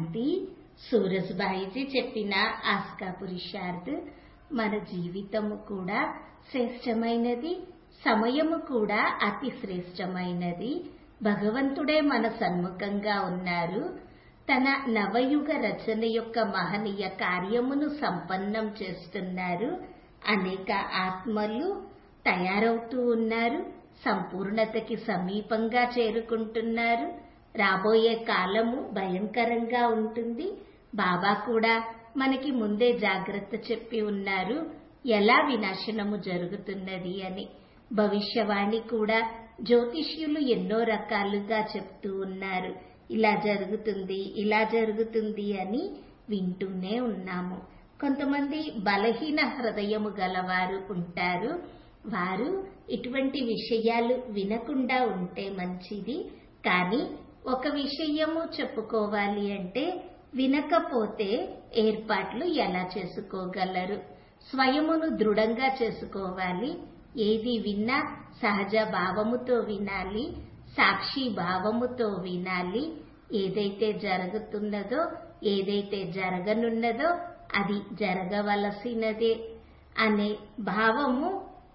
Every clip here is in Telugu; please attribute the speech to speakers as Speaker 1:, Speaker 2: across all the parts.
Speaker 1: శాంతి సూరజ్బాయిజీ చెప్పిన ఆస్కా పురుషార్థ్ మన జీవితము కూడా శ్రేష్టమైనది సమయము కూడా అతి శ్రేష్టమైనది భగవంతుడే మన సన్ముఖంగా ఉన్నారు తన నవయుగ రచన యొక్క మహనీయ కార్యమును సంపన్నం చేస్తున్నారు అనేక ఆత్మలు తయారవుతూ ఉన్నారు సంపూర్ణతకి సమీపంగా చేరుకుంటున్నారు రాబోయే కాలము భయంకరంగా ఉంటుంది బాబా కూడా మనకి ముందే జాగ్రత్త చెప్పి ఉన్నారు ఎలా వినాశనము జరుగుతున్నది అని భవిష్యవాణి కూడా జ్యోతిష్యులు ఎన్నో రకాలుగా చెప్తూ ఉన్నారు ఇలా జరుగుతుంది ఇలా జరుగుతుంది అని వింటూనే ఉన్నాము కొంతమంది బలహీన హృదయము గలవారు ఉంటారు వారు ఇటువంటి విషయాలు వినకుండా ఉంటే మంచిది కానీ ఒక విషయము చెప్పుకోవాలి అంటే వినకపోతే ఏర్పాట్లు ఎలా చేసుకోగలరు స్వయమును దృఢంగా చేసుకోవాలి ఏది విన్నా సహజ భావముతో వినాలి సాక్షి భావముతో వినాలి ఏదైతే జరుగుతున్నదో ఏదైతే జరగనున్నదో అది జరగవలసినదే అనే భావము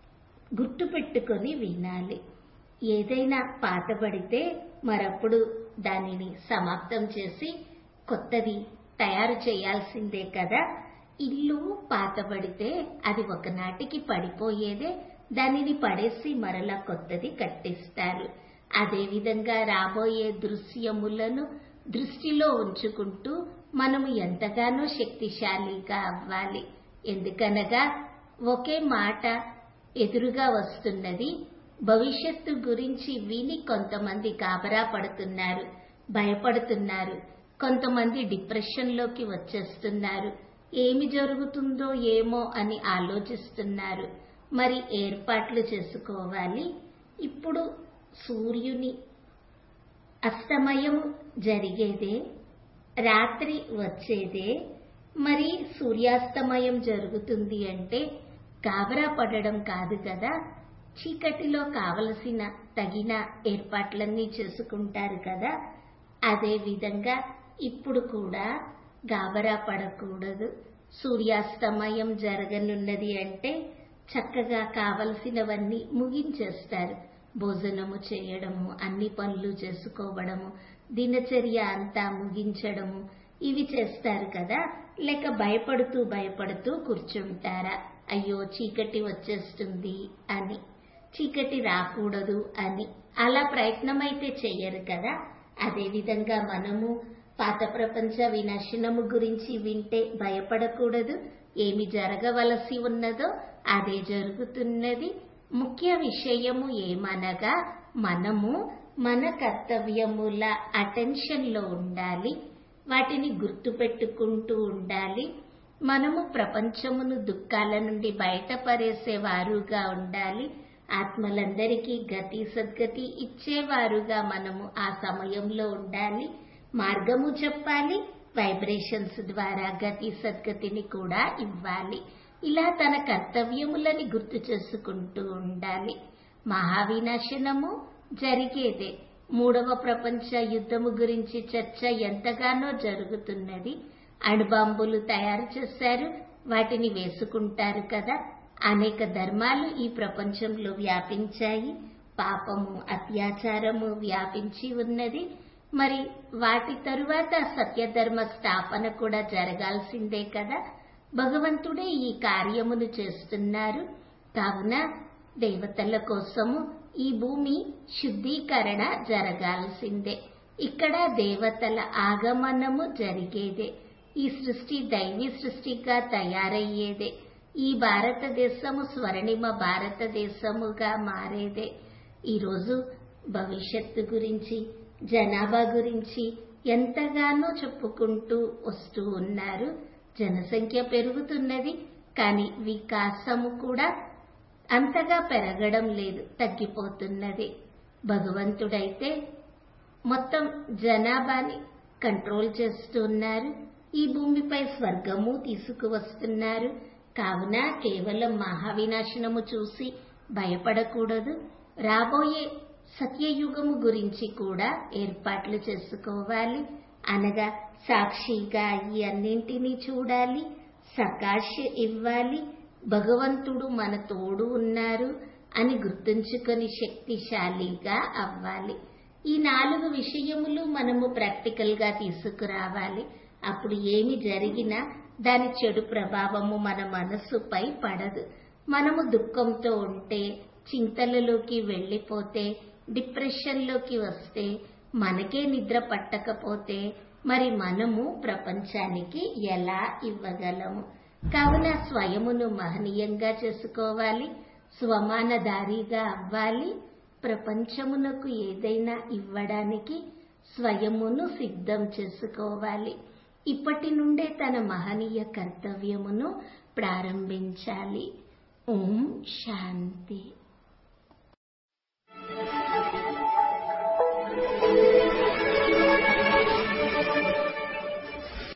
Speaker 1: గుర్తుపెట్టుకొని వినాలి ఏదైనా పాతబడితే మరప్పుడు దానిని సమాప్తం చేసి కొత్తది తయారు చేయాల్సిందే కదా ఇల్లు పాతబడితే అది ఒకనాటికి పడిపోయేదే దానిని పడేసి మరలా కొత్తది కట్టిస్తారు అదేవిధంగా రాబోయే దృశ్యములను దృష్టిలో ఉంచుకుంటూ మనము ఎంతగానో శక్తిశాలిగా అవ్వాలి ఎందుకనగా ఒకే మాట ఎదురుగా వస్తున్నది భవిష్యత్తు గురించి విని కొంతమంది గాబరా పడుతున్నారు భయపడుతున్నారు కొంతమంది డిప్రెషన్లోకి వచ్చేస్తున్నారు ఏమి జరుగుతుందో ఏమో అని ఆలోచిస్తున్నారు మరి ఏర్పాట్లు చేసుకోవాలి ఇప్పుడు సూర్యుని అస్తమయము జరిగేదే రాత్రి వచ్చేదే మరి సూర్యాస్తమయం జరుగుతుంది అంటే గాబరా పడడం కాదు కదా చీకటిలో కావలసిన తగిన ఏర్పాట్లన్నీ చేసుకుంటారు కదా అదే విధంగా ఇప్పుడు కూడా గాబరా పడకూడదు సూర్యాస్తమయం జరగనున్నది అంటే చక్కగా కావలసినవన్నీ ముగించేస్తారు భోజనము చేయడము అన్ని పనులు చేసుకోవడము దినచర్య అంతా ముగించడము ఇవి చేస్తారు కదా లేక భయపడుతూ భయపడుతూ కూర్చుంటారా అయ్యో చీకటి వచ్చేస్తుంది అని చీకటి రాకూడదు అని అలా ప్రయత్నమైతే చెయ్యరు కదా అదేవిధంగా మనము పాత ప్రపంచ వినాశనము గురించి వింటే భయపడకూడదు ఏమి జరగవలసి ఉన్నదో అదే జరుగుతున్నది ముఖ్య విషయము ఏమనగా మనము మన కర్తవ్యముల అటెన్షన్లో ఉండాలి వాటిని గుర్తుపెట్టుకుంటూ ఉండాలి మనము ప్రపంచమును దుఃఖాల నుండి బయటపరేసే వారుగా ఉండాలి ఆత్మలందరికీ గతి సద్గతి ఇచ్చేవారుగా మనము ఆ సమయంలో ఉండాలి మార్గము చెప్పాలి వైబ్రేషన్స్ ద్వారా గతి సద్గతిని కూడా ఇవ్వాలి ఇలా తన కర్తవ్యములని గుర్తు చేసుకుంటూ ఉండాలి మహావినాశనము జరిగేదే మూడవ ప్రపంచ యుద్ధము గురించి చర్చ ఎంతగానో జరుగుతున్నది అణుబాంబులు తయారు చేశారు వాటిని వేసుకుంటారు కదా అనేక ధర్మాలు ఈ ప్రపంచంలో వ్యాపించాయి పాపము అత్యాచారము వ్యాపించి ఉన్నది మరి వాటి తరువాత సత్యధర్మ స్థాపన కూడా జరగాల్సిందే కదా భగవంతుడే ఈ కార్యమును చేస్తున్నారు కావున దేవతల కోసము ఈ భూమి శుద్ధీకరణ జరగాల్సిందే ఇక్కడ దేవతల ఆగమనము జరిగేదే ఈ సృష్టి దైవీ సృష్టిగా తయారయ్యేదే ఈ భారతదేశము స్వర్ణిమ భారతదేశముగా మారేదే ఈరోజు భవిష్యత్తు గురించి జనాభా గురించి ఎంతగానో చెప్పుకుంటూ వస్తూ ఉన్నారు జనసంఖ్య పెరుగుతున్నది కానీ వికాసము కూడా అంతగా పెరగడం లేదు తగ్గిపోతున్నది భగవంతుడైతే మొత్తం జనాభాని కంట్రోల్ చేస్తున్నారు ఈ భూమిపై స్వర్గము తీసుకువస్తున్నారు కావున కేవలం మహావినాశనము చూసి భయపడకూడదు రాబోయే సత్యయుగము గురించి కూడా ఏర్పాట్లు చేసుకోవాలి అనగా సాక్షిగా ఈ అన్నింటినీ చూడాలి సకాష్ ఇవ్వాలి భగవంతుడు మన తోడు ఉన్నారు అని గుర్తుంచుకొని శక్తిశాలిగా అవ్వాలి ఈ నాలుగు విషయములు మనము ప్రాక్టికల్ గా తీసుకురావాలి అప్పుడు ఏమి జరిగినా దాని చెడు ప్రభావము మన మనస్సుపై పడదు మనము దుఃఖంతో ఉంటే చింతలలోకి వెళ్ళిపోతే డిప్రెషన్లోకి వస్తే మనకే నిద్ర పట్టకపోతే మరి మనము ప్రపంచానికి ఎలా ఇవ్వగలము కావున స్వయమును మహనీయంగా చేసుకోవాలి స్వమానదారిగా అవ్వాలి ప్రపంచమునకు ఏదైనా ఇవ్వడానికి స్వయమును సిద్ధం చేసుకోవాలి ఇప్పటి నుండే తన మహనీయ కర్తవ్యమును ప్రారంభించాలి ఓం శాంతి